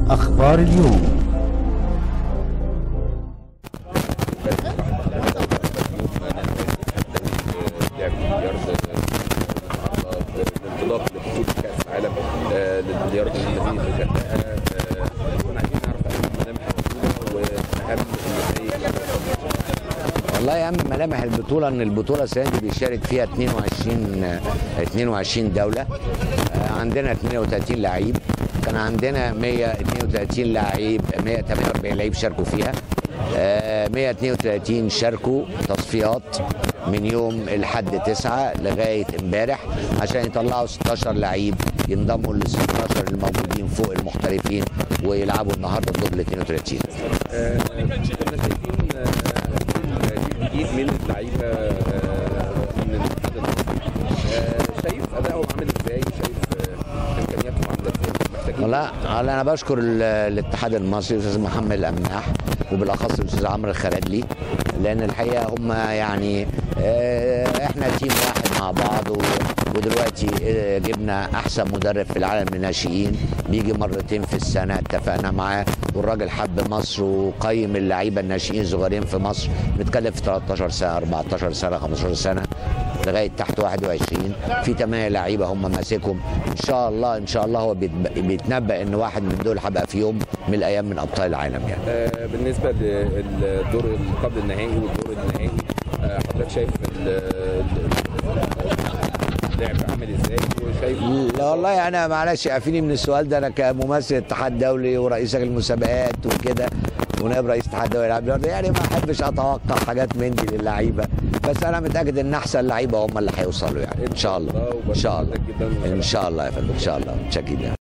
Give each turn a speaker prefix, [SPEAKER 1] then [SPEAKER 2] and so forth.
[SPEAKER 1] أخبار اليوم
[SPEAKER 2] الانطلاق لبطوله كاس العالم آه، للبلياردو الذي في الغردقه آه، كنا عايزين نعرف اهم ملامح البطوله واهم النتائج
[SPEAKER 3] والله يا عم ملامح البطوله ان البطوله السنه دي بيشارك فيها 22 آه، 22 دوله آه، عندنا 32 لعيب كان عندنا 132 لعيب 148 لعيب شاركوا فيها آه، 132 شاركوا تصفيات من يوم الحد 9 لغايه امبارح عشان يطلعوا 16 لعيب ينضموا لل 16 الموجودين فوق المحترفين ويلعبوا النهارده ضد ال 32
[SPEAKER 2] آه، كنا شايفين آه، جيل جديد من اللعيبه آه، من الاتحاد المصري آه، شايف ادائهم عامل ازاي شايف آه، امكانياتهم عامله ازاي محتاجين
[SPEAKER 3] والله والله انا بشكر ال- الاتحاد المصري الاستاذ محمد الامناح وبالاخص الاستاذ عمرو الخرادلي لان الحقيقه هم يعني آه، احنا تيم واحد مع بعض و- ودلوقتي آه، جبنا احسن مدرب في العالم للناشئين بيجي مرتين في السنه اتفقنا معاه والراجل حب مصر وقيم اللعيبه الناشئين الصغيرين في مصر بنتكلم في 13 سنه 14 سنه 15 سنه لغايه تحت 21 في 8 لعيبه هم ماسكهم ان شاء الله ان شاء الله هو بيتب- بيتنبأ ان واحد من دول هيبقى في يوم من الايام من ابطال العالم يعني
[SPEAKER 2] آه، بالنسبه للدور اللي قبل النهائي والدور النهائي آه، حضرتك شايف ال- ال- اللعب عامل ازاي وشايف
[SPEAKER 3] لا والله انا معلش قافيني من السؤال ده انا كممثل اتحاد دولي ورئيس المسابقات وكده ونائب رئيس اتحاد دولي العاب الرياضة، يعني ما احبش اتوقع حاجات من دي للعيبه بس انا متاكد ان احسن لعيبه هم اللي هيوصلوا يعني ان شاء الله ان شاء الله
[SPEAKER 2] جدا
[SPEAKER 3] ان شاء الله يا فندم ان شاء الله متشكرين